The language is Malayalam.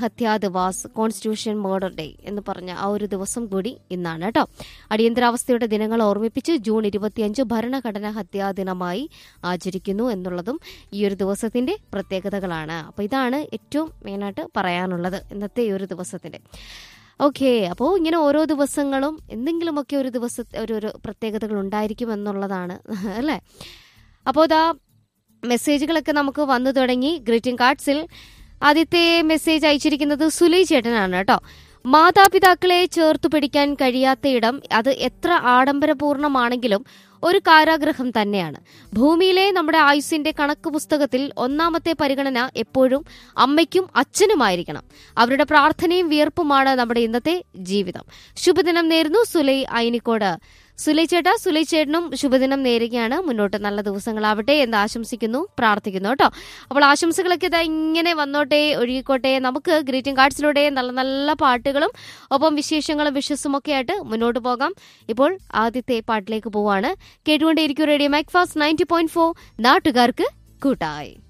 ഹത്യാ ദിവാസ് കോൺസ്റ്റിറ്റ്യൂഷൻ മർഡർ ഡേ എന്ന് പറഞ്ഞ ആ ഒരു ദിവസം കൂടി ഇന്നാണ് കേട്ടോ അടിയന്തരാവസ്ഥയുടെ ദിനങ്ങൾ ഓർമ്മിപ്പിച്ച് ജൂൺ ഇരുപത്തിയഞ്ച് ഭരണഘടനാ ഹത്യാ ദിനമായി ആചരിക്കുന്നു എന്നുള്ളതും ഈ ഒരു ദിവസത്തിന്റെ പ്രത്യേകതകളാണ് അപ്പോൾ ഇതാണ് ഏറ്റവും മെയിനായിട്ട് പറയാനുള്ളത് ഇന്നത്തെ ഈ ഒരു ദിവസത്തിന്റെ ഓക്കെ അപ്പോൾ ഇങ്ങനെ ഓരോ ദിവസങ്ങളും എന്തെങ്കിലുമൊക്കെ ഒരു ദിവസ ഒരു ഒരു പ്രത്യേകതകൾ ഉണ്ടായിരിക്കും എന്നുള്ളതാണ് അല്ലേ അപ്പോൾ ഇതാ മെസ്സേജുകളൊക്കെ നമുക്ക് വന്നു തുടങ്ങി ഗ്രീറ്റിംഗ് കാർഡ്സിൽ ആദ്യത്തെ മെസ്സേജ് അയച്ചിരിക്കുന്നത് സുലൈ ചേട്ടനാണ് കേട്ടോ മാതാപിതാക്കളെ ചേർത്തു പിടിക്കാൻ കഴിയാത്തയിടം അത് എത്ര ആഡംബരപൂർണമാണെങ്കിലും ഒരു കാരാഗ്രഹം തന്നെയാണ് ഭൂമിയിലെ നമ്മുടെ ആയുസിന്റെ കണക്ക് പുസ്തകത്തിൽ ഒന്നാമത്തെ പരിഗണന എപ്പോഴും അമ്മയ്ക്കും അച്ഛനുമായിരിക്കണം അവരുടെ പ്രാർത്ഥനയും വിയർപ്പുമാണ് നമ്മുടെ ഇന്നത്തെ ജീവിതം ശുഭദിനം നേരുന്നു സുലൈ അയിനിക്കോട് സുലൈ ചേട്ടാ സുലൈ ചേട്ടനും ശുഭദിനം നേരുകയാണ് മുന്നോട്ട് നല്ല ദിവസങ്ങളാവട്ടെ എന്ന് ആശംസിക്കുന്നു പ്രാർത്ഥിക്കുന്നു കേട്ടോ അപ്പോൾ ആശംസകളൊക്കെ ഇതാ ഇങ്ങനെ വന്നോട്ടെ ഒഴുകിക്കോട്ടെ നമുക്ക് ഗ്രീറ്റിംഗ് കാർഡ്സിലൂടെ നല്ല നല്ല പാട്ടുകളും ഒപ്പം വിശേഷങ്ങളും വിശ്വസും ഒക്കെ ആയിട്ട് മുന്നോട്ട് പോകാം ഇപ്പോൾ ആദ്യത്തെ പാട്ടിലേക്ക് പോവാണ് കേട്ടുകൊണ്ടേയിരിക്കും radio Macfast ninety point four നാട്ടുകാർക്ക് കൂട്ടായി